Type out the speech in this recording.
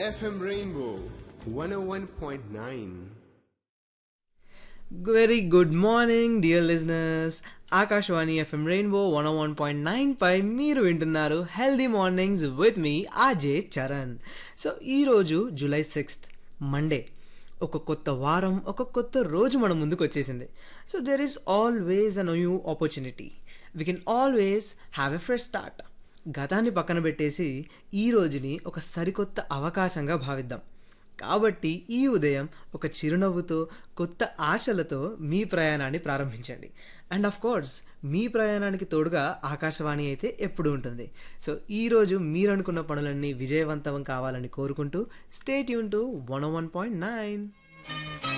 FM Rainbow 101.9. Very good morning dear listeners Akashvani FM Rainbow one one point nine పై మీరు వింటున్నారు healthy mornings with me RJ Charan so ఈరోజు July sixth Monday ఒక కొత్త వారం ఒక కొత్త రోజు మన ముందుకు వచ్చేసింది so there is always a new opportunity we can always have a fresh start గతాన్ని పక్కన పెట్టేసి ఈ రోజుని ఒక సరికొత్త అవకాశంగా భావిద్దాం కాబట్టి ఈ ఉదయం ఒక చిరునవ్వుతో కొత్త ఆశలతో మీ ప్రయాణాన్ని ప్రారంభించండి అండ్ ఆఫ్ కోర్స్ మీ ప్రయాణానికి తోడుగా ఆకాశవాణి అయితే ఎప్పుడు ఉంటుంది సో ఈరోజు మీరు అనుకున్న పనులన్నీ విజయవంతం కావాలని కోరుకుంటూ స్టేట్ యూన్ to one one point nine